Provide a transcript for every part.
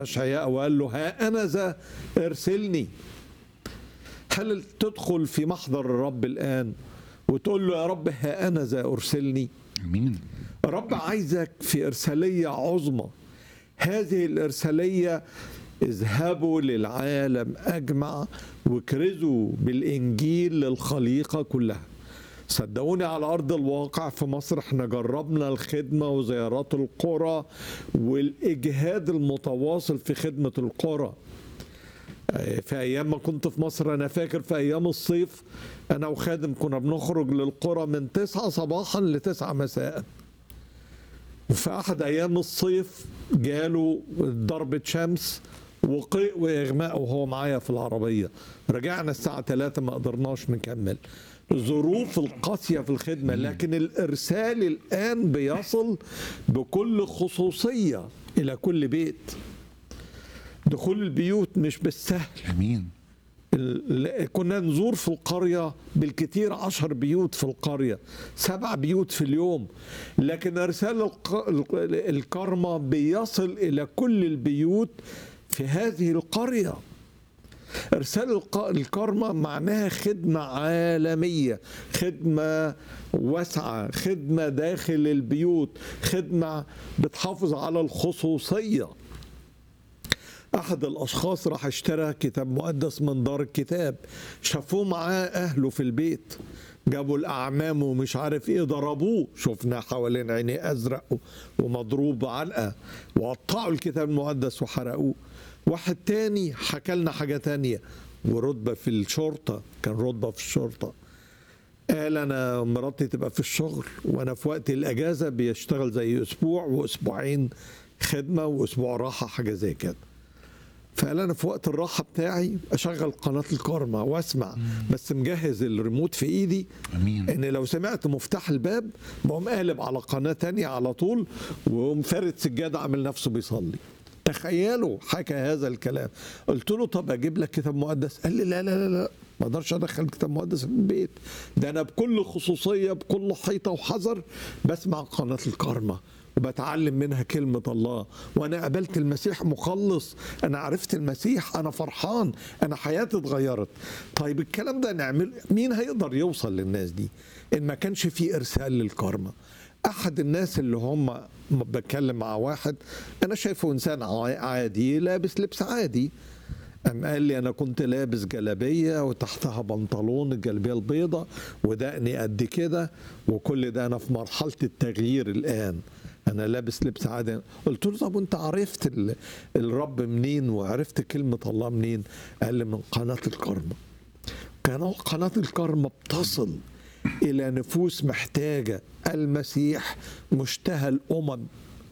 أشعياء وقال له ها أنا ذا ارسلني هل تدخل في محضر الرب الآن وتقول له يا رب ها أنا ذا أرسلني امين الرب عايزك في إرسالية عظمى هذه الإرسالية اذهبوا للعالم أجمع واكرزوا بالإنجيل للخليقة كلها صدقوني على أرض الواقع في مصر احنا جربنا الخدمة وزيارات القرى والإجهاد المتواصل في خدمة القرى في ايام ما كنت في مصر انا فاكر في ايام الصيف انا وخادم كنا بنخرج للقرى من تسعة صباحا لتسعة مساء وفي احد ايام الصيف جاله ضربة شمس وقيء واغماء وهو معايا في العربية رجعنا الساعة 3 ما قدرناش نكمل ظروف القاسية في الخدمة لكن الإرسال الآن بيصل بكل خصوصية إلى كل بيت دخول البيوت مش بالسهل امين ال- كنا نزور في القرية بالكتير عشر بيوت في القرية سبع بيوت في اليوم لكن إرسال الق- ال- الكرمة بيصل إلى كل البيوت في هذه القرية إرسال الق- الكرمة معناها خدمة عالمية خدمة واسعة خدمة داخل البيوت خدمة بتحافظ على الخصوصية احد الاشخاص راح اشترى كتاب مقدس من دار الكتاب شافوه معاه اهله في البيت جابوا الاعمام ومش عارف ايه ضربوه شفنا حوالين عينيه ازرق ومضروب علقه وقطعوا الكتاب المقدس وحرقوه واحد تاني حكى لنا حاجه تانية ورتبه في الشرطه كان رتبه في الشرطه قال انا مراتي تبقى في الشغل وانا في وقت الاجازه بيشتغل زي اسبوع واسبوعين خدمه واسبوع راحه حاجه زي كده فقال انا في وقت الراحه بتاعي اشغل قناه الكارما واسمع بس مجهز الريموت في ايدي امين ان لو سمعت مفتاح الباب بقوم قالب على قناه تانية على طول وقوم فارد سجاده عامل نفسه بيصلي تخيلوا حكى هذا الكلام قلت له طب اجيب لك كتاب مقدس قال لي لا لا لا لا ما اقدرش ادخل كتاب مقدس في البيت ده انا بكل خصوصيه بكل حيطه وحذر بسمع قناه الكارما وبتعلم منها كلمة الله وأنا قابلت المسيح مخلص أنا عرفت المسيح أنا فرحان أنا حياتي اتغيرت طيب الكلام ده نعمل مين هيقدر يوصل للناس دي إن ما كانش في إرسال للكارما أحد الناس اللي هم بتكلم مع واحد أنا شايفه إنسان عا- عادي لابس لبس عادي قام قال لي انا كنت لابس جلابيه وتحتها بنطلون الجلابيه البيضاء ودقني قد كده وكل ده انا في مرحله التغيير الان انا لابس لبس عادي قلت له طب وانت عرفت ال- الرب منين وعرفت كلمه الله منين قال لي من قناه الكرمه كان قناه الكرمه بتصل الى نفوس محتاجه المسيح مشتهى الامم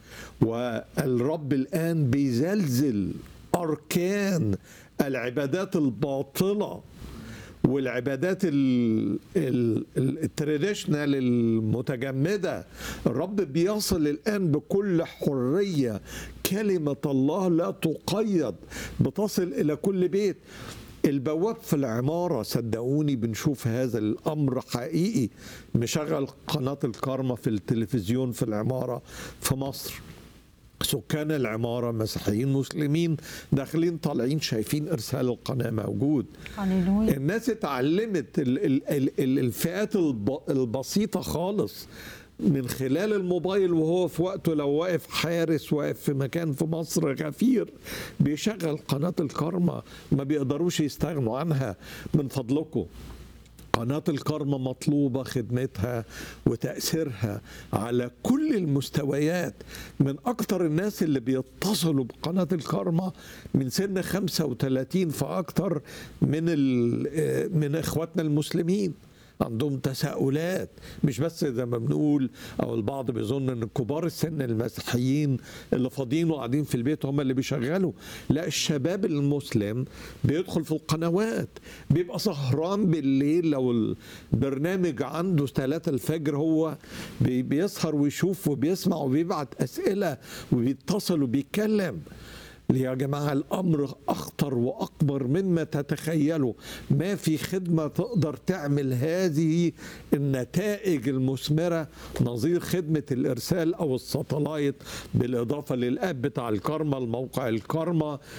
والرب الآن بيزلزل أركان العبادات الباطلة والعبادات ال- ال- ال- التراديشنال المتجمدة الرب بيصل الآن بكل حرية كلمة الله لا تقيد بتصل إلى كل بيت البواب في العمارة صدقوني بنشوف هذا الأمر حقيقي مشغل قناة الكارما في التلفزيون في العمارة في مصر سكان العمارة مسيحيين مسلمين داخلين طالعين شايفين إرسال القناة موجود هللويا الناس اتعلمت ال- ال- ال- ال- الفئات الب- البسيطة خالص من خلال الموبايل وهو في وقته لو واقف حارس واقف في مكان في مصر غفير بيشغل قناة الكرمة ما بيقدروش يستغنوا عنها من فضلكم قناة الكرمة مطلوبة خدمتها وتأثيرها على كل المستويات من أكتر الناس اللي بيتصلوا بقناة الكرمة من سن 35 فأكتر من ال- من إخواتنا المسلمين عندهم تساؤلات مش بس زي ما بنقول او البعض بيظن ان كبار السن المسيحيين اللي فاضيين وقاعدين في البيت هم اللي بيشغلوا لا الشباب المسلم بيدخل في القنوات بيبقى سهران بالليل لو البرنامج عنده 3 الفجر هو بي- بيسهر ويشوف وبيسمع وبيبعت اسئله وبيتصل وبيتكلم يا جماعة الأمر أخطر وأكبر مما تتخيلوا ما في خدمة تقدر تعمل هذه النتائج المثمرة نظير خدمة الإرسال أو الساتلايت بالإضافة للآب بتاع الكارما الموقع الكارما